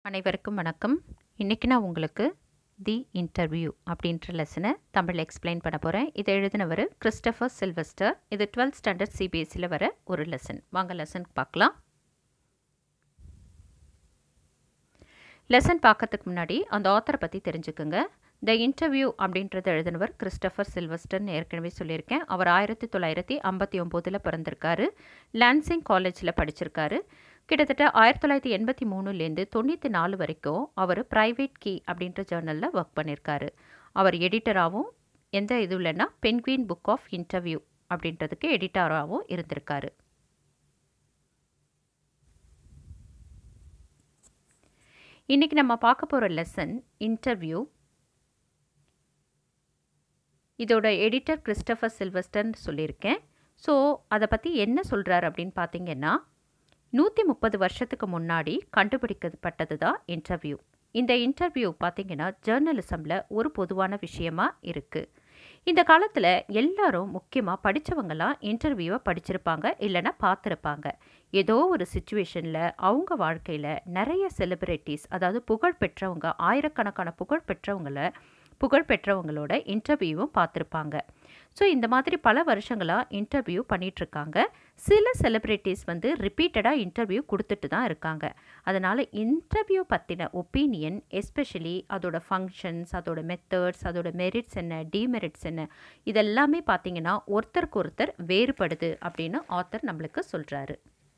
அனைவருக்கும் வணக்கம் இன்றைக்கி நான் உங்களுக்கு தி இன்டர்வியூ அப்படின்ற லெசனை தமிழ் எக்ஸ்பிளைன் பண்ண போகிறேன் இதை எழுதினவர் கிறிஸ்டபர் சில்வஸ்டர் இது டுவெல்த் ஸ்டாண்டர்ட் சிபிஎஸ்சியில் வர ஒரு லெசன் வாங்க லெசன் பார்க்கலாம் லெசன் பார்க்கறதுக்கு முன்னாடி அந்த ஆத்தரை பற்றி தெரிஞ்சுக்குங்க த இன்டர்வியூ அப்படின்றத எழுதினவர் கிறிஸ்டபர் சில்வஸ்டர்னு ஏற்கனவே சொல்லியிருக்கேன் அவர் ஆயிரத்தி தொள்ளாயிரத்தி ஐம்பத்தி ஒம்போதில் பிறந்திருக்காரு லான்சிங் காலேஜில் படிச்சிருக்காரு கிட்டத்தட்ட ஆயிரத்தி தொள்ளாயிரத்தி எண்பத்தி மூணுலேருந்து தொண்ணூற்றி நாலு வரைக்கும் அவர் ப்ரைவேட் கீ அப்படின்ற ஜேர்னலில் ஒர்க் பண்ணியிருக்காரு அவர் எடிட்டராகவும் எந்த இது இல்லைன்னா பென்குயின் புக் ஆஃப் இன்டர்வியூ அப்படின்றதுக்கு எடிட்டராகவும் இருந்திருக்காரு இன்றைக்கி நம்ம பார்க்க போகிற லெசன் இன்டர்வியூ இதோட எடிட்டர் கிறிஸ்டபர் சில்வஸ்டர்னு சொல்லியிருக்கேன் ஸோ அதை பற்றி என்ன சொல்கிறார் அப்படின்னு பார்த்தீங்கன்னா நூற்றி முப்பது வருஷத்துக்கு முன்னாடி கண்டுபிடிக்கப்பட்டது தான் இன்டர்வியூ இந்த இன்டர்வியூ பார்த்தீங்கன்னா ஜேர்னலிசமில் ஒரு பொதுவான விஷயமா இருக்குது இந்த காலத்தில் எல்லாரும் முக்கியமாக படித்தவங்களாம் இன்டர்வியூவை படிச்சிருப்பாங்க இல்லைன்னா பார்த்துருப்பாங்க ஏதோ ஒரு சுச்சுவேஷனில் அவங்க வாழ்க்கையில் நிறைய செலிப்ரிட்டிஸ் அதாவது புகழ் பெற்றவங்க ஆயிரக்கணக்கான புகழ் பெற்றவங்களை புகழ் பெற்றவங்களோட இன்டர்வியூவும் பார்த்துருப்பாங்க ஸோ இந்த மாதிரி பல வருஷங்களாக இன்டர்வியூ பண்ணிகிட்ருக்காங்க சில செலிப்ரிட்டிஸ் வந்து ரிப்பீட்டடாக இன்டர்வியூ கொடுத்துட்டு தான் இருக்காங்க அதனால் இன்டர்வியூ பற்றின ஒப்பீனியன் எஸ்பெஷலி அதோட ஃபங்க்ஷன்ஸ் அதோட மெத்தட்ஸ் அதோட மெரிட்ஸ் என்ன டிமெரிட்ஸ் என்ன இதெல்லாமே பார்த்தீங்கன்னா ஒருத்தருக்கு ஒருத்தர் வேறுபடுது அப்படின்னு ஆத்தர் நம்மளுக்கு சொல்கிறாரு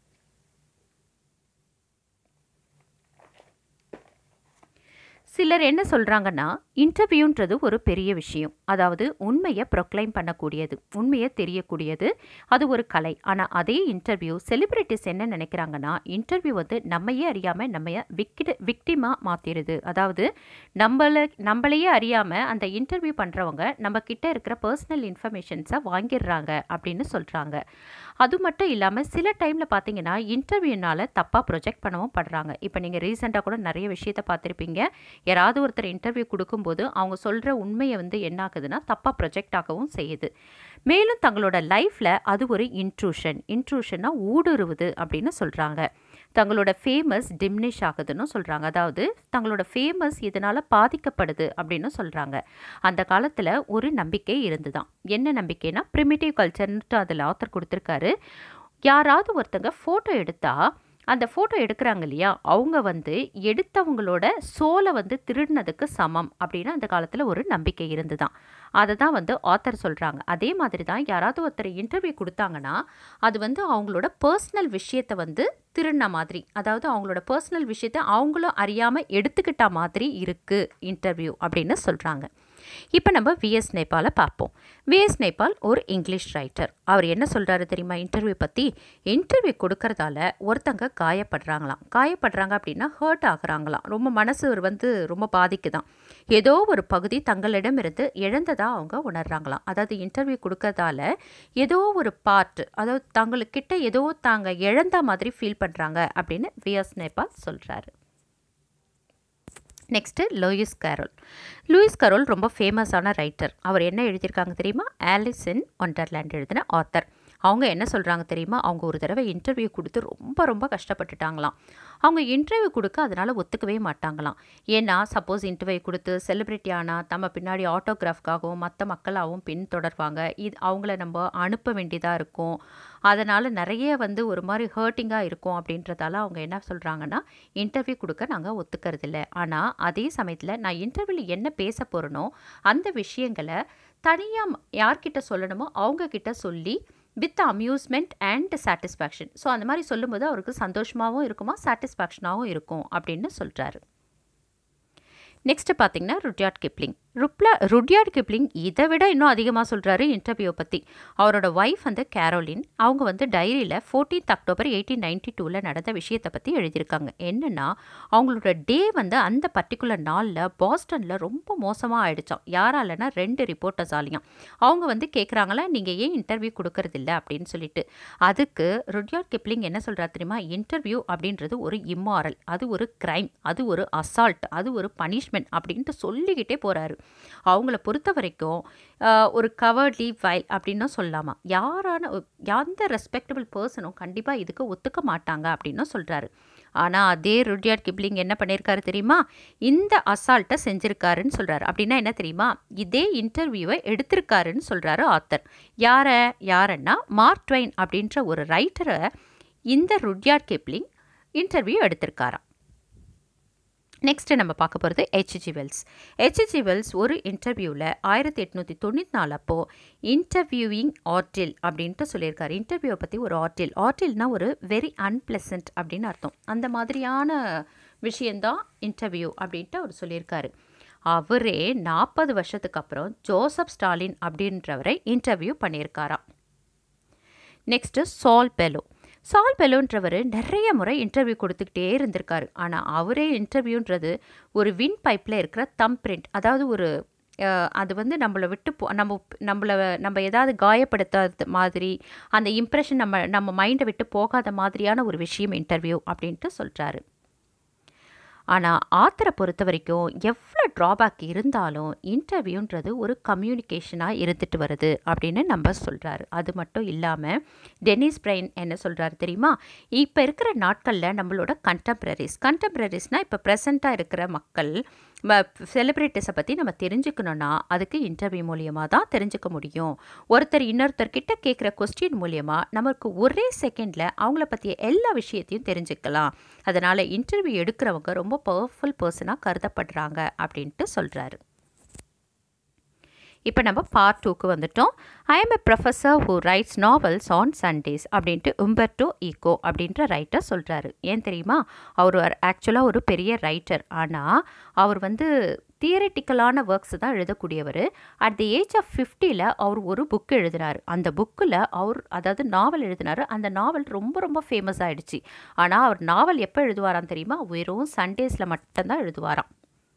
சிலர் என்ன சொல்கிறாங்கன்னா இன்டர்வியூன்றது ஒரு பெரிய விஷயம் அதாவது உண்மையை ப்ரொக்ளைம் பண்ணக்கூடியது உண்மையை தெரியக்கூடியது அது ஒரு கலை ஆனால் அதே இன்டர்வியூ செலிப்ரிட்டிஸ் என்ன நினைக்கிறாங்கன்னா இன்டர்வியூ வந்து நம்மையே அறியாமல் நம்ம விக்கிட விக்டிமாக மாற்றிடுது அதாவது நம்மளை நம்மளையே அறியாமல் அந்த இன்டர்வியூ பண்ணுறவங்க நம்ம கிட்ட இருக்கிற பர்சனல் இன்ஃபர்மேஷன்ஸை வாங்கிடுறாங்க அப்படின்னு சொல்கிறாங்க அது மட்டும் இல்லாமல் சில டைமில் பார்த்தீங்கன்னா இன்டர்வியூனால் தப்பாக ப்ரொஜெக்ட் பண்ணவும் படுறாங்க இப்போ நீங்கள் ரீசெண்டாக கூட நிறைய விஷயத்தை பார்த்துருப்பீங்க யாராவது ஒருத்தர் இன்டர்வியூ கொடுக்கும்போது அவங்க சொல்கிற உண்மையை வந்து என்ன ஆகுதுன்னா தப்பாக ப்ரொஜெக்ட் ஆகவும் செய்யுது மேலும் தங்களோட லைஃப்பில் அது ஒரு இன்ட்ரூஷன் இன்ட்ரூஷன்னா ஊடுருவுது அப்படின்னு சொல்கிறாங்க தங்களோட ஃபேமஸ் டிம்னிஷ் ஆகுதுன்னு சொல்கிறாங்க அதாவது தங்களோட ஃபேமஸ் இதனால் பாதிக்கப்படுது அப்படின்னு சொல்கிறாங்க அந்த காலத்தில் ஒரு நம்பிக்கை இருந்துதான் என்ன நம்பிக்கைனா ப்ரிமிட்டிவ் கல்ச்சர்ன்ட்டு அதில் ஆத்தர் கொடுத்துருக்காரு யாராவது ஒருத்தங்க ஃபோட்டோ எடுத்தால் அந்த ஃபோட்டோ எடுக்கிறாங்க இல்லையா அவங்க வந்து எடுத்தவங்களோட சோலை வந்து திருடினதுக்கு சமம் அப்படின்னு அந்த காலத்தில் ஒரு நம்பிக்கை இருந்து தான் அதை தான் வந்து ஆத்தர் சொல்கிறாங்க அதே மாதிரி தான் யாராவது ஒருத்தர் இன்டர்வியூ கொடுத்தாங்கன்னா அது வந்து அவங்களோட பர்சனல் விஷயத்தை வந்து திருடின மாதிரி அதாவது அவங்களோட பர்சனல் விஷயத்தை அவங்களும் அறியாமல் எடுத்துக்கிட்ட மாதிரி இருக்குது இன்டர்வியூ அப்படின்னு சொல்கிறாங்க இப்போ நம்ம விஎஸ் நேபாலை பார்ப்போம் விஎஸ் நேபால் ஒரு இங்கிலீஷ் ரைட்டர் அவர் என்ன சொல்கிறாரு தெரியுமா இன்டர்வியூ பற்றி இன்டர்வியூ கொடுக்கறதால ஒருத்தங்க காயப்படுறாங்களாம் காயப்படுறாங்க அப்படின்னா ஹர்ட் ஆகுறாங்களாம் ரொம்ப மனசு வந்து ரொம்ப பாதிக்குதான் ஏதோ ஒரு பகுதி தங்களிடம் இருந்து இழந்ததாக அவங்க உணர்றாங்களாம் அதாவது இன்டர்வியூ கொடுக்கறதால ஏதோ ஒரு பார்ட் அதாவது தங்களுக்கிட்ட ஏதோ தாங்க இழந்த மாதிரி ஃபீல் பண்ணுறாங்க அப்படின்னு விஎஸ் நேபால் சொல்கிறாரு next Lewis Carroll Lewis Carroll ரொம்ப ஃபேமஸான ரைட்டர் அவர் என்ன எழுதியிருக்காங்க தெரியுமா ஆலிஸ் இன் ஒண்டர்லேண்ட் எழுதின ஆத்தர் அவங்க என்ன சொல்கிறாங்க தெரியுமா அவங்க ஒரு தடவை இன்டர்வியூ கொடுத்து ரொம்ப ரொம்ப கஷ்டப்பட்டுட்டாங்களாம் அவங்க இன்டர்வியூ கொடுக்க அதனால் ஒத்துக்கவே மாட்டாங்களாம் ஏன்னா சப்போஸ் இன்டர்வியூ கொடுத்து செலிப்ரிட்டி ஆனால் நம்ம பின்னாடி ஆட்டோகிராஃப்காகவும் மற்ற மக்களாகவும் பின்தொடர்வாங்க இது அவங்கள நம்ம அனுப்ப வேண்டியதாக இருக்கும் அதனால் நிறைய வந்து ஒரு மாதிரி ஹர்ட்டிங்காக இருக்கும் அப்படின்றதால அவங்க என்ன சொல்கிறாங்கன்னா இன்டர்வியூ கொடுக்க நாங்கள் ஒத்துக்கிறதில்ல ஆனால் அதே சமயத்தில் நான் இன்டர்வியூவில் என்ன பேச போகிறேனோ அந்த விஷயங்களை தனியாக யார்கிட்ட சொல்லணுமோ அவங்கக்கிட்ட சொல்லி with amusement and satisfaction so அந்த மாதிரி சொல்லும்போது அவருக்கு சந்தோஷமாகவும் இருக்குமா சாட்டிஸ்ஃபேக்ஷனாகவும் இருக்கும் அப்படின்னு சொல்கிறாரு நெக்ஸ்ட்டு பார்த்தீங்கன்னா ருட்யார்ட் கிப்ளிங் ருப்லா ருட்யார்ட் கிப்ளிங் இதை விட இன்னும் அதிகமாக சொல்கிறாரு இன்டர்வியூ பற்றி அவரோட ஒய்ஃப் வந்து கேரோலின் அவங்க வந்து டைரியில் ஃபோர்டீன்த் அக்டோபர் எயிட்டீன் நைன்டி டூவில் நடந்த விஷயத்தை பற்றி எழுதியிருக்காங்க என்னென்னா அவங்களோட டே வந்து அந்த பர்டிகுலர் நாளில் பாஸ்டனில் ரொம்ப மோசமாக ஆயிடுச்சாம் யாராலனா ரெண்டு ரிப்போர்ட்டர்ஸாலையும் அவங்க வந்து கேட்குறாங்களா நீங்கள் ஏன் இன்டர்வியூ கொடுக்கறதில்ல அப்படின்னு சொல்லிட்டு அதுக்கு ருட்யார்ட் கிப்ளிங் என்ன சொல்கிறார் தெரியுமா இன்டர்வியூ அப்படின்றது ஒரு இம்மாரல் அது ஒரு க்ரைம் அது ஒரு அசால்ட் அது ஒரு பனிஷ்மெண்ட் அப்படின்ட்டு சொல்லிக்கிட்டே போகிறாரு அவங்கள பொறுத்த வரைக்கும் ஒரு கவர்ட்லி ஃபைல் அப்படின்னு சொல்லலாமா யாரான எந்த ரெஸ்பெக்டபிள் பர்சனும் கண்டிப்பாக இதுக்கு ஒத்துக்க மாட்டாங்க அப்படின்னு சொல்கிறாரு ஆனால் அதே ருட்யார்ட் கிப்ளிங் என்ன பண்ணியிருக்காரு தெரியுமா இந்த அசால்ட்டை செஞ்சுருக்காருன்னு சொல்கிறாரு அப்படின்னா என்ன தெரியுமா இதே இன்டர்வியூவை எடுத்திருக்காருன்னு சொல்கிறாரு ஆத்தர் யாரை யாரன்னா மார்க் ட்வைன் அப்படின்ற ஒரு ரைட்டரை இந்த ருட்யார்ட் கிப்ளிங் இன்டர்வியூ எடுத்திருக்காராம் நெக்ஸ்ட்டு நம்ம பார்க்க போகிறது ஹெச்ஜி வெல்ஸ் ஹெச்ஜி வெல்ஸ் ஒரு இன்டர்வியூவில் ஆயிரத்தி எட்நூற்றி தொண்ணூற்றி நாலு அப்போது இன்டர்வியூவிங் ஆர்டில் அப்படின்ட்டு சொல்லியிருக்காரு இன்டர்வியூவை பற்றி ஒரு ஆர்டில் ஆர்டில்னா ஒரு வெரி அன்பிளசன்ட் அப்படின்னு அர்த்தம் அந்த மாதிரியான விஷயந்தான் இன்டர்வியூ அப்படின்ட்டு அவர் சொல்லியிருக்காரு அவரே நாற்பது வருஷத்துக்கு அப்புறம் ஜோசப் ஸ்டாலின் அப்படின்றவரை இன்டர்வியூ பண்ணியிருக்காராம் நெக்ஸ்ட்டு சால் பெலோ சால் பெலோன்றவர் நிறைய முறை இன்டர்வியூ கொடுத்துக்கிட்டே இருந்திருக்காரு ஆனால் அவரே இன்டர்வியூன்றது ஒரு வின் பைப்பில் இருக்கிற தம் பிரிண்ட் அதாவது ஒரு அஹ், அது வந்து நம்மளை விட்டு போ நம்ம நம்மளை நம்ம ஏதாவது காயப்படுத்தாத மாதிரி அந்த இம்ப்ரெஷன் நம்ம நம்ம மைண்டை விட்டு போகாத மாதிரியான ஒரு விஷயம் இன்டர்வியூ அப்படின்ட்டு சொல்கிறாரு ஆனால் ஆத்தரை பொறுத்த வரைக்கும் எவ்வளோ ட்ராபேக் இருந்தாலும் இன்டர்வியூன்றது ஒரு கம்யூனிகேஷனாக இருந்துட்டு வருது அப்படின்னு நம்ம சொல்கிறாரு அது மட்டும் இல்லாமல் டெனிஸ் பிரைன் என்ன சொல்கிறாரு தெரியுமா இப்போ இருக்கிற நாட்களில் நம்மளோட கண்டெம்ப்ரரிஸ் கண்டெம்ப்ரரிஸ்னால் இப்போ ப்ரெசண்ட்டாக இருக்கிற மக்கள் செலிப்ரிட்டிஸை பற்றி நம்ம தெரிஞ்சுக்கணுன்னா அதுக்கு இன்டர்வியூ மூலியமாக தான் தெரிஞ்சுக்க முடியும் ஒருத்தர் இன்னொருத்தர் கிட்ட கேட்குற கொஸ்டின் மூலியமாக நமக்கு ஒரே செகண்டில் அவங்கள பற்றிய எல்லா விஷயத்தையும் தெரிஞ்சுக்கலாம் அதனால் இன்டர்வியூ எடுக்கிறவங்க ரொம்ப பவர்ஃபுல் பர்சனாக கருதப்படுறாங்க அப்படின்ட்டு சொல்கிறாரு இப்போ நம்ம பார்ட் டூக்கு வந்துட்டோம் I am a professor who writes novels on Sundays அப்படின்ட்டு உம்பர்டோ ஈகோ அப்படின்ற ரைட்டர் சொல்கிறாரு ஏன் தெரியுமா அவர் ஆக்சுவலாக ஒரு பெரிய ரைட்டர் ஆனால் அவர் வந்து தியரட்டிக்கலான ஒர்க்ஸ் தான் எழுதக்கூடியவர் அட் தி ஏஜ் ஆஃப் ஃபிஃப்டியில் அவர் ஒரு புக் எழுதினார் அந்த புக்கில் அவர் அதாவது நாவல் எழுதினார் அந்த நாவல் ரொம்ப ரொம்ப ஃபேமஸ் ஆயிடுச்சு ஆனால் அவர் நாவல் எப்போ எழுதுவாராம் தெரியுமா வெறும் சண்டேஸில் மட்டும்தான் எழுதுவாராம்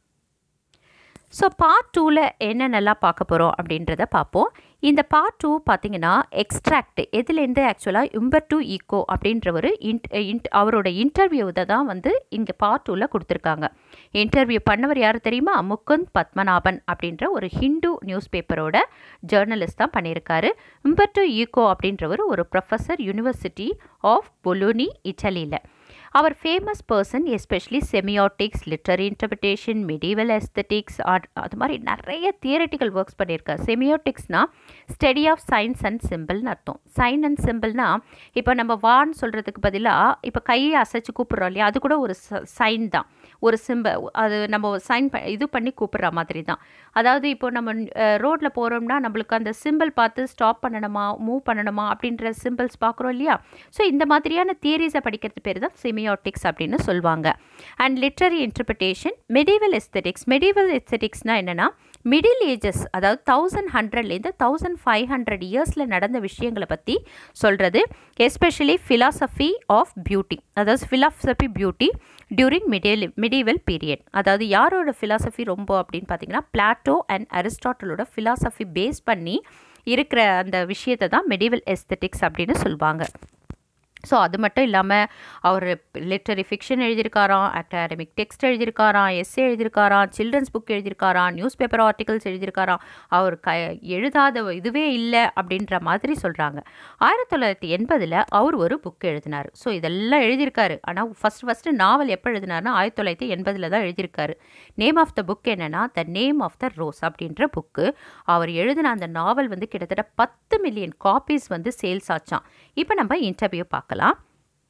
ஸோ பார்ட் டூவில் என்னென்னலாம் பார்க்க போகிறோம் அப்படின்றத பார்ப்போம் இந்த பார்ட் டூ பார்த்தீங்கன்னா எக்ஸ்ட்ராக்ட் எதுலேருந்து ஆக்சுவலாக இம்பர் டு ஈகோ அப்படின்ற ஒரு இன்ட் இன்ட் அவரோட இன்டர்வியூவை தான் வந்து இங்கே பார்ட் டூவில் கொடுத்துருக்காங்க இன்டர்வியூ பண்ணவர் யார் தெரியுமா முகுந்த் பத்மநாபன் அப்படின்ற ஒரு ஹிந்து நியூஸ் பேப்பரோட ஜேர்னலிஸ்ட் தான் பண்ணியிருக்காரு இம்பர் டு ஈகோ அப்படின்றவர் ஒரு ப்ரொஃபஸர் யூனிவர்சிட்டி ஆஃப் பொலோனி இட்டலியில் அவர் famous person especially semiotics literary interpretation medieval aesthetics அது மாதிரி நிறைய தியரட்டிக்கல் ஒர்க்ஸ் பண்ணியிருக்கார் செமியோட்டிக்ஸ்னா ஸ்டடி ஆஃப் சயின்ஸ் அண்ட் சிம்பிள்னு அர்த்தம் சைன் அண்ட் சிம்பிள்னா இப்போ நம்ம வான்னு சொல்கிறதுக்கு பதிலாக இப்போ கையை அசைச்சு கூப்பிட்றோம் இல்லையா அது கூட ஒரு சைன் தான் ஒரு சிம்பிள் அது நம்ம சைன் ப இது பண்ணி கூப்பிட்ற மாதிரி தான் அதாவது இப்போ நம்ம ரோட்டில் போகிறோம்னா நம்மளுக்கு அந்த சிம்பிள் பார்த்து ஸ்டாப் பண்ணணுமா மூவ் பண்ணணுமா அப்படின்ற சிம்பிள்ஸ் பார்க்குறோம் இல்லையா ஸோ இந்த மாதிரியான தியரிஸை படிக்கிறது பேர் தான் செமியோட்டிக்ஸ் அப்படின்னு சொல்லுவாங்க and literary interpretation medieval aesthetics medieval எஸ்தெட்டிக்ஸ்னால் என்னென்னா மிடில் ஏஜஸ் அதாவது தௌசண்ட் ஹண்ட்ரட்லேருந்து தௌசண்ட் ஃபைவ் ஹண்ட்ரட் இயர்ஸில் நடந்த விஷயங்களை பற்றி சொல்கிறது எஸ்பெஷலி ஃபிலாசபி ஆஃப் பியூட்டி அதாவது philosophy beauty during medieval medieval period அதாவது யாரோட ஃபிலாசபி ரொம்ப அப்படின்னு பார்த்தீங்கன்னா பிளாட்டோ அண்ட் அரிஸ்டாட்டலோட ஃபிலாசபி பேஸ் பண்ணி இருக்கிற அந்த விஷயத்தை தான் மெடிவல் எஸ்தெட்டிக்ஸ் அப்படின்னு சொல்லுவாங்க ஸோ அது மட்டும் இல்லாமல் அவர் லிட்டரி ஃபிக்ஷன் எழுதியிருக்காராம் அகாடமிக் டெக்ஸ்ட் எழுதியிருக்காராம் எஸ்ஏ எழுதியிருக்காராம் சில்ட்ரன்ஸ் புக் எழுதியிருக்காராம் நியூஸ் பேப்பர் ஆர்டிகல்ஸ் எழுதியிருக்காராம் அவர் க எழுதாத இதுவே இல்லை அப்படின்ற மாதிரி சொல்கிறாங்க ஆயிரத்தி தொள்ளாயிரத்தி எண்பதில் அவர் ஒரு புக் எழுதினார் ஸோ இதெல்லாம் எழுதியிருக்காரு ஆனால் ஃபஸ்ட் ஃபஸ்ட்டு நாவல் எப்போ எழுதினார்னா ஆயிரத்தி தொள்ளாயிரத்தி எண்பதில் தான் எழுதியிருக்காரு நேம் ஆஃப் த புக் என்னென்னா the name of the rose அப்படின்ற புக்கு அவர் எழுதின அந்த நாவல் வந்து கிட்டத்தட்ட பத்து மில்லியன் காப்பீஸ் வந்து சேல்ஸ் ஆச்சான் இப்போ நம்ம இன்டர்வியூ பார்க்கலாம் பார்க்கலாம்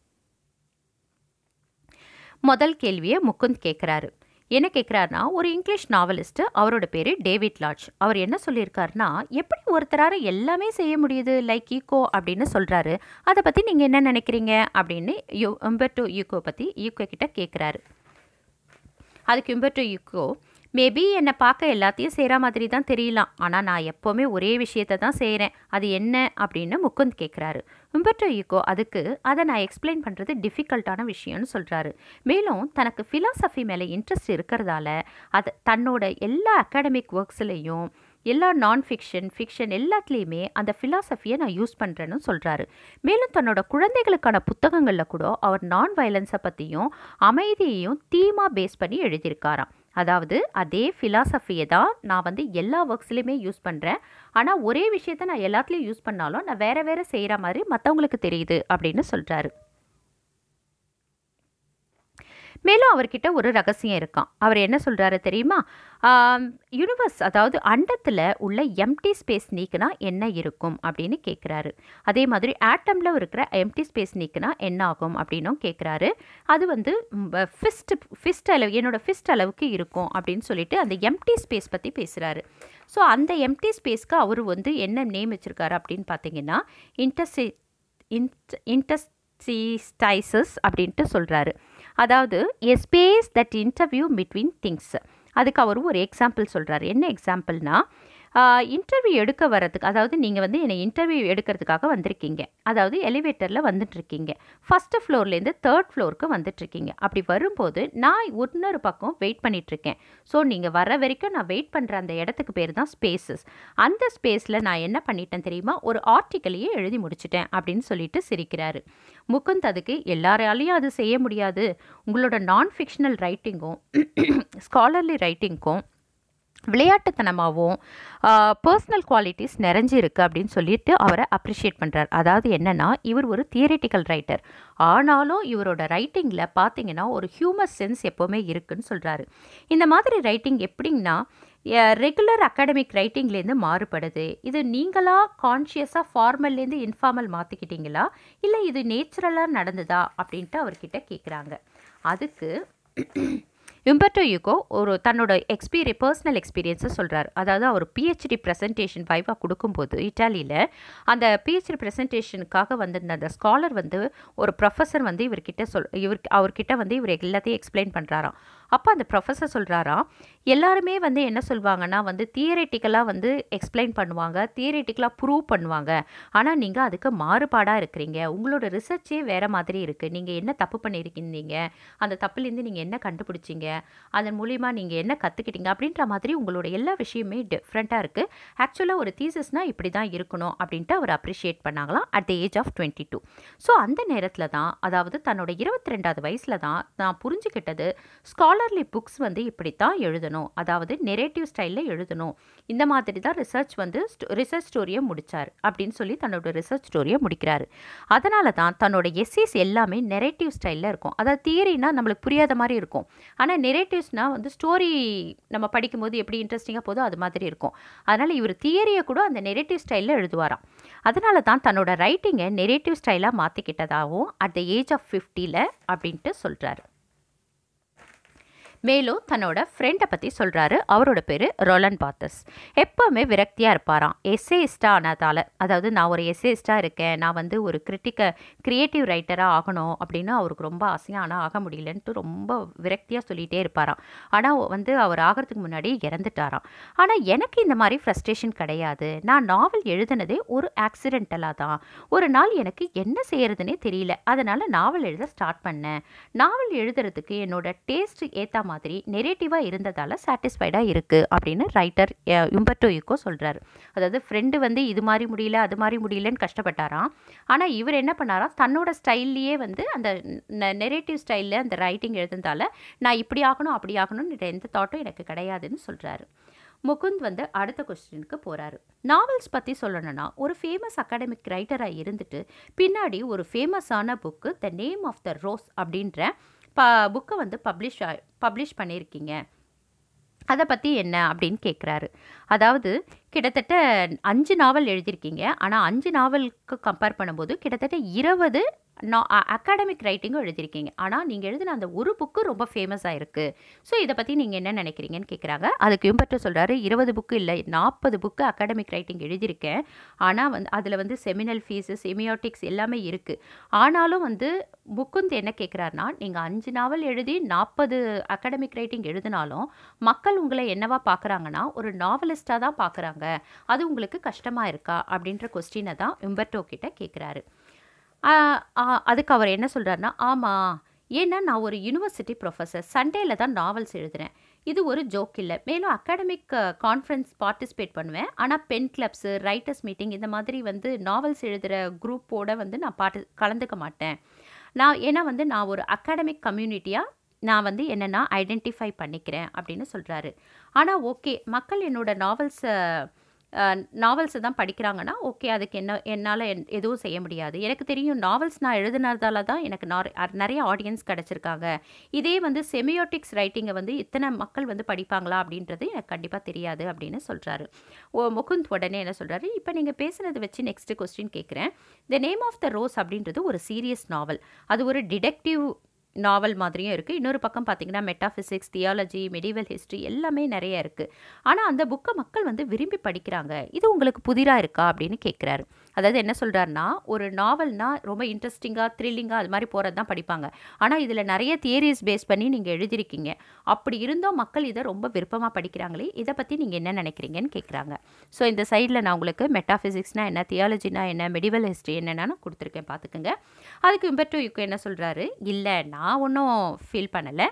முதல் கேள்வியை முகுந்த் கேட்குறாரு என்ன கேட்குறாருனா ஒரு இங்கிலீஷ் நாவலிஸ்ட்டு அவரோட பேர் டேவிட் லாட்ஜ் அவர் என்ன சொல்லியிருக்காருனா எப்படி ஒருத்தரால் எல்லாமே செய்ய முடியுது லைக் ஈகோ அப்படின்னு சொல்கிறாரு அதை பற்றி நீங்கள் என்ன நினைக்கிறீங்க அப்படின்னு யூ இம்பர்டோ ஈகோ பற்றி ஈகோ கிட்ட கேட்குறாரு அதுக்கு இம்பர்டோ ஈகோ மேபி என்னை பார்க்க எல்லாத்தையும் செய்கிற மாதிரி தான் தெரியலாம் ஆனால் நான் எப்போவுமே ஒரே விஷயத்தை தான் செய்கிறேன் அது என்ன அப்படின்னு முகுந்த் கேட்குறாரு உம்பர்டோ ஈகோ அதுக்கு அதை நான் எக்ஸ்பிளைன் பண்ணுறது டிஃபிகல்ட்டான விஷயம்னு சொல்கிறாரு மேலும் தனக்கு ஃபிலாசபி மேலே இன்ட்ரெஸ்ட் இருக்கிறதால அது தன்னோட எல்லா அகாடமிக் ஒர்க்ஸ்லேயும் எல்லா நான் ஃபிக்ஷன் ஃபிக்ஷன் எல்லாத்துலேயுமே அந்த ஃபிலாசபியை நான் யூஸ் பண்ணுறேன்னு சொல்கிறாரு மேலும் தன்னோட குழந்தைகளுக்கான புத்தகங்களில் கூட அவர் நான் வயலன்ஸை பற்றியும் அமைதியையும் தீமாக பேஸ் பண்ணி எழுதியிருக்காராம் அதாவது அதே ஃபிலாசபியை தான் நான் வந்து எல்லா ஒர்க்ஸ்லையுமே யூஸ் பண்ணுறேன் ஆனால் ஒரே விஷயத்த நான் எல்லாத்துலேயும் யூஸ் பண்ணாலும் நான் வேறு வேறு செய்கிற மாதிரி மற்றவங்களுக்கு தெரியுது அப்படின்னு சொல்கிறாரு மேலும் அவர்கிட்ட ஒரு ரகசியம் இருக்கான் அவர் என்ன சொல்கிறாரு தெரியுமா யூனிவர்ஸ் அதாவது அண்டத்தில் உள்ள எம்டி ஸ்பேஸ் நீக்குனா என்ன இருக்கும் அப்படின்னு கேட்குறாரு அதே மாதிரி ஆட்டமில் இருக்கிற எம்டி ஸ்பேஸ் நீக்குனா என்ன ஆகும் அப்படின்னும் கேட்குறாரு அது வந்து ஃபிஸ்ட் ஃபிஸ்ட் அளவு என்னோட ஃபிஸ்ட் அளவுக்கு இருக்கும் அப்படின்னு சொல்லிட்டு அந்த எம்டி ஸ்பேஸ் பற்றி பேசுகிறாரு ஸோ அந்த எம்டி ஸ்பேஸ்க்கு அவர் வந்து என்ன நேம் வச்சுருக்காரு அப்படின்னு பார்த்தீங்கன்னா இன்டர்சி இன்ட் இன்டர்சிஸ்டைசஸ் அப்படின்ட்டு சொல்கிறாரு அதாவது a space that interview between things அதுக்கு அவர் ஒரு எக்ஸாம்பிள் சொல்கிறாரு என்ன எக்ஸாம்பிள்னா இன்டர்வியூ எடுக்க வர்றதுக்கு அதாவது நீங்கள் வந்து என்னை இன்டர்வியூ எடுக்கிறதுக்காக வந்திருக்கீங்க அதாவது எலிவேட்டரில் வந்துட்டுருக்கீங்க ஃபஸ்ட்டு ஃப்ளோர்லேருந்து தேர்ட் ஃப்ளோருக்கு வந்துட்டுருக்கீங்க அப்படி வரும்போது நான் இன்னொரு பக்கம் வெயிட் பண்ணிகிட்ருக்கேன் ஸோ நீங்கள் வர வரைக்கும் நான் வெயிட் பண்ணுற அந்த இடத்துக்கு பேர் தான் ஸ்பேசஸ் அந்த ஸ்பேஸில் நான் என்ன பண்ணிட்டேன் தெரியுமா ஒரு ஆர்டிக்கலையே எழுதி முடிச்சிட்டேன் அப்படின்னு சொல்லிட்டு சிரிக்கிறாரு முகுந்த் அதுக்கு எல்லாராலையும் அது செய்ய முடியாது உங்களோட நான் ஃபிக்ஷனல் ரைட்டிங்கும் ஸ்காலர்லி ரைட்டிங்க்கும் விளையாட்டுத்தனமாகவும் பர்சனல் குவாலிட்டிஸ் நிறைஞ்சிருக்கு அப்படின்னு சொல்லிட்டு அவரை அப்ரிஷியேட் பண்ணுறார் அதாவது என்னென்னா இவர் ஒரு தியரிட்டிக்கல் ரைட்டர் ஆனாலும் இவரோட ரைட்டிங்கில் பார்த்தீங்கன்னா ஒரு ஹியூமர் சென்ஸ் எப்போவுமே இருக்குன்னு சொல்கிறாரு இந்த மாதிரி ரைட்டிங் எப்படின்னா ரெகுலர் அகாடமிக் ரைட்டிங்லேருந்து மாறுபடுது இது நீங்களாக கான்ஷியஸாக ஃபார்மல்லேருந்து இன்ஃபார்மல் மாற்றிக்கிட்டீங்களா இல்லை இது நேச்சுரலாக நடந்ததா அப்படின்ட்டு அவர்கிட்ட கேட்குறாங்க அதுக்கு யும்பர்டோ யூகோ ஒரு தன்னோட எக்ஸ்பீரிய பர்சனல் எக்ஸ்பீரியன்ஸை சொல்கிறார் அதாவது அவர் பிஹெச்டி ப்ரெசன்டேஷன் வைவாக கொடுக்கும்போது இட்டாலியில் அந்த பிஹெச்டி ப்ரெசன்டேஷனுக்காக வந்திருந்த அந்த ஸ்காலர் வந்து ஒரு ப்ரொஃபஸர் வந்து இவர்கிட்ட சொல் இவர் அவர்கிட்ட வந்து இவர் எல்லாத்தையும் எக்ஸ்பிளைன் பண்ணுறாராம் அப்போ அந்த ப்ரொஃபஸர் சொல்கிறாராம் எல்லாருமே வந்து என்ன சொல்லுவாங்கன்னா வந்து தியரட்டிக்கலாக வந்து எக்ஸ்பிளைன் பண்ணுவாங்க தியரட்டிக்கலாக ப்ரூவ் பண்ணுவாங்க ஆனால் நீங்கள் அதுக்கு மாறுபாடாக இருக்கிறீங்க உங்களோட ரிசர்ச்சே வேறு மாதிரி இருக்குது நீங்கள் என்ன தப்பு பண்ணியிருக்கீங்க அந்த தப்புலேருந்து நீங்கள் என்ன கண்டுபிடிச்சிங்க அதன் மூலிமா நீங்கள் என்ன கற்றுக்கிட்டீங்க அப்படின்ற மாதிரி உங்களோட எல்லா விஷயமே டிஃப்ரெண்ட்டாக இருக்குது ஆக்சுவலாக ஒரு தீசஸ்னால் இப்படி தான் இருக்கணும் அப்படின்ட்டு அவர் அப்ரிஷியேட் பண்ணாங்களாம் at the age of twenty two so அந்த நேரத்தில் தான் அதாவது தன்னோட இருபத்தி ரெண்டாவது வயசில் தான் நான் புரிஞ்சுக்கிட்டது ஸ்காலர்லி புக்ஸ் வந்து இப்படி தான் எழுதணும் அதாவது நெரேட்டிவ் ஸ்டைலில் எழுதணும் இந்த மாதிரி தான் ரிசர்ச் வந்து ரிசர்ச் ஸ்டோரியை முடித்தார் அப்படின்னு சொல்லி தன்னோட ரிசர்ச் ஸ்டோரியை முடிக்கிறாரு அதனால தான் தன்னோட எஸ்ஏஸ் எல்லாமே நெரேட்டிவ் ஸ்டைலில் இருக்கும் அதாவது தியரினா நம்மளுக்கு புரியாத மாதிரி இருக்கும் ஆனால் நெரேட்டிவ்ஸ்னால் வந்து ஸ்டோரி நம்ம படிக்கும்போது எப்படி இன்ட்ரெஸ்டிங்காக போதோ அது மாதிரி இருக்கும் அதனால் இவர் தியரியை கூட அந்த நெரேட்டிவ் ஸ்டைலில் எழுதுவாராம் அதனால தான் தன்னோட ரைட்டிங்கை நெரேட்டிவ் ஸ்டைலாக மாற்றிக்கிட்டதாகவும் அட் த ஏஜ் ஆஃப் ஃபிஃப்டியில் அப்படின்ட்டு சொல்கிறாரு மேலும் தன்னோட ஃப்ரெண்டை பற்றி சொல்கிறாரு அவரோட பேர் ரொலன் பாத்தஸ் எப்போவுமே விரக்தியாக இருப்பாராம் எஸ்ஏஸ்டாக ஆனதால் அதாவது நான் ஒரு எஸ்ஏஸ்டாக இருக்கேன் நான் வந்து ஒரு கிரிட்டிக்க க்ரியேட்டிவ் ரைட்டராக ஆகணும் அப்படின்னு அவருக்கு ரொம்ப ஆசையாக ஆனால் ஆக முடியலன்ட்டு ரொம்ப விரக்தியாக சொல்லிகிட்டே இருப்பாராம் ஆனால் வந்து அவர் ஆகிறதுக்கு முன்னாடி இறந்துட்டாராம் ஆனால் எனக்கு இந்த மாதிரி ஃப்ரஸ்ட்ரேஷன் கிடையாது நான் நாவல் எழுதினதே ஒரு ஆக்சிடென்டலாக தான் ஒரு நாள் எனக்கு என்ன செய்யறதுனே தெரியல அதனால் நாவல் எழுத ஸ்டார்ட் பண்ணேன் நாவல் எழுதுறதுக்கு என்னோட டேஸ்ட் ஏற்ற மாதிரி நெரேட்டிவாக இருந்ததால் சாட்டிஸ்ஃபைடாக இருக்குது அப்படின்னு ரைட்டர் யும்பர்டோ யுக்கோ சொல்கிறாரு அதாவது ஃப்ரெண்டு வந்து இது மாதிரி முடியல அது மாதிரி முடியலன்னு கஷ்டப்பட்டாராம் ஆனால் இவர் என்ன பண்ணாராம் தன்னோட ஸ்டைல்லையே வந்து அந்த நெரேட்டிவ் ஸ்டைலில் அந்த ரைட்டிங் எழுதுனதால நான் இப்படி ஆகணும் அப்படி ஆகணும்னு எந்த தாட்டும் எனக்கு கிடையாதுன்னு சொல்கிறாரு முகுந்த் வந்து அடுத்த கொஸ்டினுக்கு போகிறாரு நாவல்ஸ் பற்றி சொல்லணும்னா ஒரு ஃபேமஸ் அகாடமிக் ரைட்டராக இருந்துட்டு பின்னாடி ஒரு ஃபேமஸான book the name of the rose அப்படின்ற ப புக்கை வந்து பப்ளிஷ் பப்ளிஷ் பண்ணியிருக்கீங்க அதை பற்றி என்ன அப்படின்னு கேட்குறாரு அதாவது கிட்டத்தட்ட அஞ்சு நாவல் எழுதியிருக்கீங்க ஆனால் அஞ்சு நாவலுக்கு கம்பேர் பண்ணும்போது கிட்டத்தட்ட இருபது நா அகாடமிக் ரைட்டிங்கும் எழுதியிருக்கீங்க ஆனால் நீங்கள் எழுதின அந்த ஒரு புக்கு ரொம்ப ஃபேமஸாக இருக்குது ஸோ இதை பற்றி நீங்கள் என்ன நினைக்கிறீங்கன்னு கேட்குறாங்க அதுக்கு இம்பர்ட்ட சொல்கிறாரு இருபது புக்கு இல்லை நாற்பது புக்கு அகாடமிக் ரைட்டிங் எழுதியிருக்கேன் ஆனால் வந்து அதில் வந்து செமினல் ஃபீஸு செமியோட்டிக்ஸ் எல்லாமே இருக்குது ஆனாலும் வந்து முக்குந்த் என்ன கேட்குறாருனா நீங்கள் அஞ்சு நாவல் எழுதி நாற்பது அகாடமிக் ரைட்டிங் எழுதினாலும் மக்கள் உங்களை என்னவா பார்க்குறாங்கன்னா ஒரு நாவலிஸ்ட்டாக தான் பார்க்குறாங்க அது உங்களுக்கு கஷ்டமாக இருக்கா அப்படின்ற கொஸ்டினை தான் இம்பர்டோ கிட்ட கேட்குறாரு அதுக்கு அவர் என்ன சொல்கிறாருன்னா ஆமாம் ஏன்னா நான் ஒரு யூனிவர்சிட்டி ப்ரொஃபஸர் சண்டேல தான் நாவல்ஸ் எழுதுகிறேன் இது ஒரு ஜோக் இல்லை மேலும் அகாடமிக் கான்ஃபரன்ஸ் பார்ட்டிசிபேட் பண்ணுவேன் ஆனால் பென் கிளப்ஸு ரைட்டர்ஸ் மீட்டிங் இந்த மாதிரி வந்து நாவல்ஸ் எழுதுகிற குரூப்போட வந்து நான் பாட்டு கலந்துக்க மாட்டேன் நான் ஏன்னா வந்து நான் ஒரு அகாடமிக் கம்யூனிட்டியாக நான் வந்து என்னென்னா ஐடென்டிஃபை பண்ணிக்கிறேன் அப்படின்னு சொல்கிறாரு ஆனால் ஓகே மக்கள் என்னோட நாவல்ஸை நாவல்ஸ் தான் படிக்கிறாங்கன்னா ஓகே அதுக்கு என்ன என்னால் எதுவும் செய்ய முடியாது எனக்கு தெரியும் நாவல்ஸ் நான் எழுதுனதால தான் எனக்கு நார்- அ- நிறைய ஆடியன்ஸ் கிடச்சிருக்காங்க இதே வந்து செமியோட்டிக்ஸ் ரைட்டிங்கை வந்து இத்தனை மக்கள் வந்து படிப்பாங்களா அப்படின்றது எனக்கு கண்டிப்பாக தெரியாது அப்படின்னு சொல்கிறாரு ஓ முகுந்த் உடனே என்ன சொல்கிறாரு இப்போ நீங்கள் பேசுனதை வச்சு நெக்ஸ்ட் கொஸ்டின் கேட்குறேன் the name of the rose அப்படின்றது ஒரு சீரியஸ் நாவல் அது ஒரு டிடெக்டிவ் நாவல் மாதிரியும் இருக்குது இன்னொரு பக்கம் பார்த்தீங்கன்னா மெட்டாஃபிசிக்ஸ் தியாலஜி மெடிவல் ஹிஸ்ட்ரி எல்லாமே நிறைய இருக்குது ஆனால் அந்த புக்கை மக்கள் வந்து விரும்பி படிக்கிறாங்க இது உங்களுக்கு புதிராக இருக்கா அப்படின்னு கேட்குறாரு அதாவது என்ன சொல்கிறாருன்னா ஒரு நாவல்னா ரொம்ப இன்ட்ரெஸ்டிங்காக த்ரில்லிங்காக அது மாதிரி போகிறது தான் படிப்பாங்க ஆனால் இதில் நிறைய தியரிஸ் பேஸ் பண்ணி நீங்கள் எழுதியிருக்கீங்க அப்படி இருந்தும் மக்கள் இதை ரொம்ப விருப்பமாக படிக்கிறாங்களே இதை பற்றி நீங்கள் என்ன நினைக்கிறீங்கன்னு கேட்குறாங்க ஸோ இந்த சைடில் நான் உங்களுக்கு மெட்டாஃபிசிக்ஸ்னால் என்ன தியாலஜினா என்ன மெடிவல் ஹிஸ்ட்ரி என்னென்னு நான் கொடுத்துருக்கேன் பார்த்துக்குங்க அதுக்கு இம்பர்டோ யுக்கு என்ன சொல்கிறாரு இல்லை நான் ஒன்றும் ஃபீல் பண்ணலை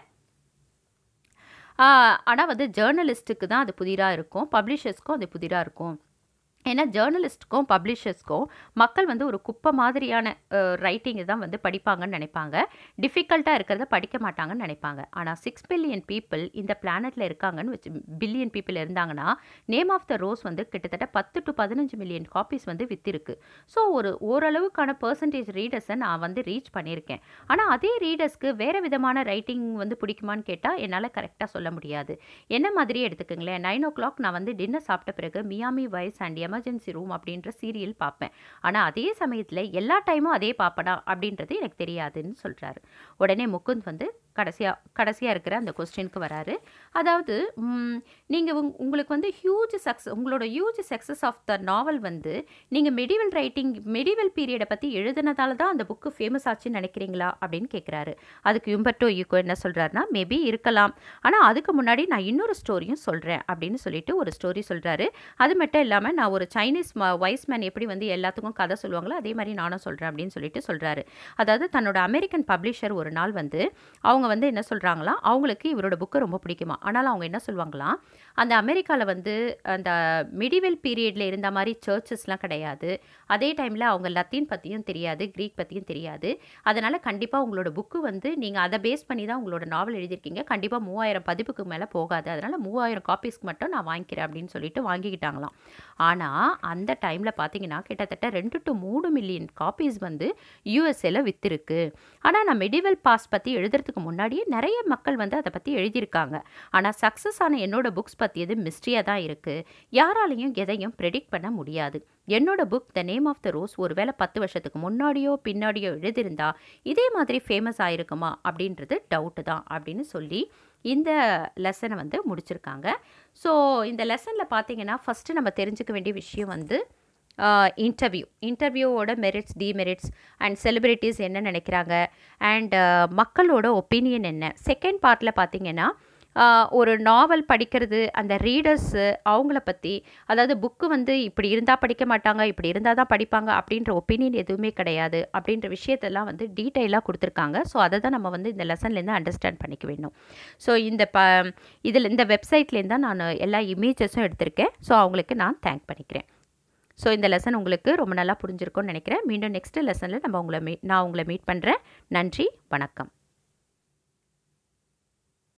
ஆனால் வந்து ஜேர்னலிஸ்ட்டுக்கு தான் அது புதிராக இருக்கும் பப்ளிஷர்ஸ்க்கும் அது புதிராக இருக்கும் ஏன்னா ஜேர்னலிஸ்ட்டுக்கும் பப்ளிஷர்ஸ்க்கும் மக்கள் வந்து ஒரு குப்பை மாதிரியான ரைட்டிங்கை தான் வந்து படிப்பாங்கன்னு நினைப்பாங்க டிஃபிகல்ட்டாக இருக்கிறத படிக்க மாட்டாங்கன்னு நினைப்பாங்க ஆனால் சிக்ஸ் பில்லியன் பீப்புள் இந்த பிளானட்டில் இருக்காங்கன்னு வச்சு பில்லியன் பீப்புள் இருந்தாங்கன்னா நேம் ஆஃப் த ரோஸ் வந்து கிட்டத்தட்ட பத்து டு பதினஞ்சு மில்லியன் காப்பீஸ் வந்து வித்திருக்கு ஸோ ஒரு ஓரளவுக்கான பர்சன்டேஜ் ரீடர்ஸை நான் வந்து ரீச் பண்ணியிருக்கேன் ஆனால் அதே ரீடர்ஸ்க்கு வேறு விதமான ரைட்டிங் வந்து பிடிக்குமான்னு கேட்டால் என்னால் கரெக்டாக சொல்ல முடியாது என்ன மாதிரியே எடுத்துக்கோங்களேன் நைன் ஓ கிளாக் நான் வந்து டின்னர் சாப்பிட்ட பிறகு Miami Vice and emergency room அப்படின்ற சீரியல் பார்ப்பேன் ஆனால் அதே சமயத்தில் எல்லா டைமும் அதே பார்ப்பனா அப்படின்றது எனக்கு தெரியாதுன்னு சொல்கிறாரு உடனே முகுந்த் வந்து கடைசியாக கடைசியாக இருக்கிற அந்த கொஸ்டினுக்கு வராரு அதாவது நீங்கள் உங்களுக்கு வந்து ஹியூஜ் சக்ஸஸ் உங்களோட huge success of the novel வந்து நீங்கள் மெடிவல் ரைட்டிங் மெடிவல் பீரியடை பற்றி எழுதுனதால தான் அந்த புக்கு ஃபேமஸ் ஆச்சுன்னு நினைக்கிறீங்களா அப்படின்னு கேட்குறாரு அதுக்கு யும்பர்டோ யூகோ என்ன சொல்கிறாருன்னா மேபி இருக்கலாம் ஆனால் அதுக்கு முன்னாடி நான் இன்னொரு ஸ்டோரியும் சொல்கிறேன் அப்படின்னு சொல்லிட்டு ஒரு ஸ்டோரி சொல்கிறாரு அது மட்டும் இல்லாமல் நான் ஒரு சைனீஸ் வைஸ் மேன் எப்படி வந்து எல்லாத்துக்கும் கதை சொல்லுவாங்களோ அதே மாதிரி நானும் சொல்கிறேன் அப்படின்னு சொல்லிட்டு சொல்கிறாரு அதாவது தன்னோட அமெரிக்கன் பப்ளிஷர் ஒரு நாள் வந்து அவங்க வந்து என்ன சொல்கிறாங்களாம் அவங்களுக்கு இவரோட புக்கு ரொம்ப பிடிக்குமா ஆனால் அவங்க என்ன சொல்லுவாங்களாம் அந்த அமெரிக்காவில் வந்து அந்த மிடிவெல் பீரியடில் இருந்த மாதிரி சர்ச்சஸ்லாம் கிடையாது அதே டைமில் அவங்க லத்தீன் பற்றியும் தெரியாது க்ரீக் பற்றியும் தெரியாது அதனால் கண்டிப்பாக உங்களோட புக்கு வந்து நீங்கள் அதை பேஸ் பண்ணி தான் உங்களோட நாவல் எழுதியிருக்கீங்க கண்டிப்பாக மூவாயிரம் பதிப்புக்கு மேலே போகாது அதனால் மூவாயிரம் காப்பீஸ்க்கு மட்டும் நான் வாங்கிக்கிறேன் அப்படின்னு சொல்லிட்டு வாங்கிக்கிட்டாங்களாம் ஆனால் அந்த டைமில் பார்த்தீங்கன்னா கிட்டத்தட்ட ரெண்டு டு மூணு மில்லியன் காப்பீஸ் வந்து யூஎஸ்ஏல வித்திருக்கு ஆனால் நான் மெடிவல் பாஸ் பற்றி எழுதுறதுக்கு முன்னாடியே நிறைய மக்கள் வந்து அதை பற்றி எழுதியிருக்காங்க ஆனால் சக்ஸஸ் ஆன என்னோட புக்ஸ் பற்றியது மிஸ்ட்ரியாக தான் இருக்குது யாராலையும் எதையும் ப்ரெடிக்ட் பண்ண முடியாது என்னோட book the name of the rose ஒருவேளை பத்து வருஷத்துக்கு முன்னாடியோ பின்னாடியோ எழுதியிருந்தா இதே மாதிரி ஃபேமஸ் ஆயிருக்குமா அப்படின்றது டவுட்டு தான் அப்படின்னு சொல்லி இந்த லெசனை வந்து முடிச்சிருக்காங்க ஸோ இந்த லெசனில் பார்த்தீங்கன்னா ஃபஸ்ட்டு நம்ம தெரிஞ்சுக்க வேண்டிய விஷயம் வந்து இன்டர்வியூ இன்டர்வியூவோட மெரிட்ஸ் டிமெரிட்ஸ் அண்ட் செலிப்ரிட்டிஸ் என்ன நினைக்கிறாங்க அண்ட் மக்களோட ஒப்பீனியன் என்ன செகண்ட் பார்ட்டில் பார்த்தீங்கன்னா ஆஹ், ஒரு நாவல் படிக்கிறது அந்த ரீடர்ஸு அவங்கள பற்றி அதாவது புக்கு வந்து இப்படி இருந்தால் படிக்க மாட்டாங்க இப்படி இருந்தால் தான் படிப்பாங்க அப்படின்ற ஒப்பீனியன் எதுவுமே கிடையாது அப்படின்ற விஷயத்தெல்லாம் வந்து டீட்டெயிலாக கொடுத்துருக்காங்க ஸோ அதை தான் நம்ம வந்து இந்த லெசன்லேருந்து அண்டர்ஸ்டாண்ட் பண்ணிக்க வேணும் ஸோ இந்த ப இதில் இந்த வெப்சைட்லேருந்து தான் நான் எல்லா இமேஜஸும் எடுத்திருக்கேன் ஸோ அவங்களுக்கு நான் தேங்க் பண்ணிக்கிறேன் ஸோ இந்த லெசன் உங்களுக்கு ரொம்ப நல்லா புரிஞ்சிருக்கும்னு நினைக்கிறேன் மீண்டும் நெக்ஸ்ட் லெசனில் நம்ம உங்களை மீ நான் உங்களை மீட் பண்ணுறேன் நன்றி வணக்கம்